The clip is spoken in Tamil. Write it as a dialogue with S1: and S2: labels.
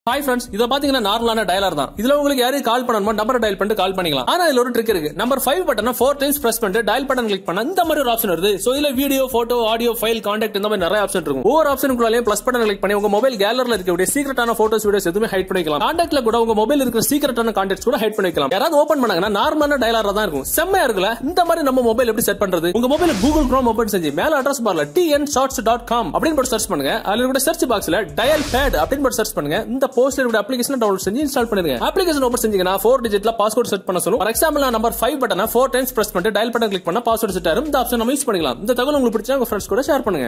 S1: ஹாய் ஃப்ரெண்ட்ஸ் இத பாத்தீங்கன்னா நார்மலான டயலர் தான் இதுல உங்களுக்கு யாரையும் கால் பண்ணணுமோ நம்பர் டயல் பண்ணிட்டு கால் பண்ணிக்கலாம் ஆனா இதுல ஒரு ட்ரிக் இருக்கு நம்பர் ஃபைவ் பட்டனை ஃபோர் டைம்ஸ் பிரஸ் பண்ணிட்டு டயல் பட்டன் கிளிக் பண்ணா இந்த மாதிரி ஒரு ஆப்ஷன் வருது சோ இதுல video photo audio file contact இந்த மாதிரி நிறைய ஆப்ஷன் இருக்கும் ஒவ்வொரு ஆப்ஷனுக்குள்ளாலையும் பிளஸ் பட்டன் கிளிக் பண்ணி உங்க மொபைல் கேலரில இருக்கக்கூடிய சீக்கிரட்டான போட்டோஸ் வீடியோஸ் எதுவுமே ஹைட் பண்ணிக்கலாம் கான்டாக்ட்ல கூட உங்க மொபைல் இருக்கிற சீக்கிரட்டான கான்டாக்ட்ஸ் கூட ஹைட் பண்ணிக்கலாம் யாராவது ஓபன் பண்ணாங்கன்னா நார்மலான டயலரா தான் இருக்கும் செம்மையா இருக்குல்ல இந்த மாதிரி நம்ம மொபைல் எப்படி செட் பண்றது உங்க மொபைல் கூகுள் குரோம் ஓபன் செஞ்சு மேல அட்ரஸ் பார்ல டிஎன் ஷார்ட்ஸ் டாட் காம் அப்படின்னு போட்டு சர்ச் பண்ணுங்க அதுல கூட சர்ச் பாக்ஸ்ல டயல் பேட் அப்படின்னு போட்டு சர்ச் பண்ணுங்க இந்த போஸ்டர் அப்ளிகேஷன் டவுன்லோட் செஞ்சு இன்ஸ்டால் பண்ணுங்க அப்ளிகேஷன் ஓபன் செஞ்சீங்கன்னா ஃபோர் டிஜிட்ல பாஸ்வேர்ட் செட் பண்ண சொல்லும் ஃபார் எக்ஸாம்பிள் நான் நம்பர் ஃபைவ் பட்டனை ஃபோர் டைம்ஸ் பிரஸ் பண்ணிட்டு டயல் பட்டன் கிளிக் பண்ணா பாஸ்வேர்ட் செட் ஆகும் இந்த ஆப்ஷன் நம்ம யூஸ் பண்ணிக்கலாம் இந்த தகவல் உங்களுக்கு பிடிச்சா உங்க ஃப்ரெண்ட்ஸ் கூட ஷேர் பண்ணுங்க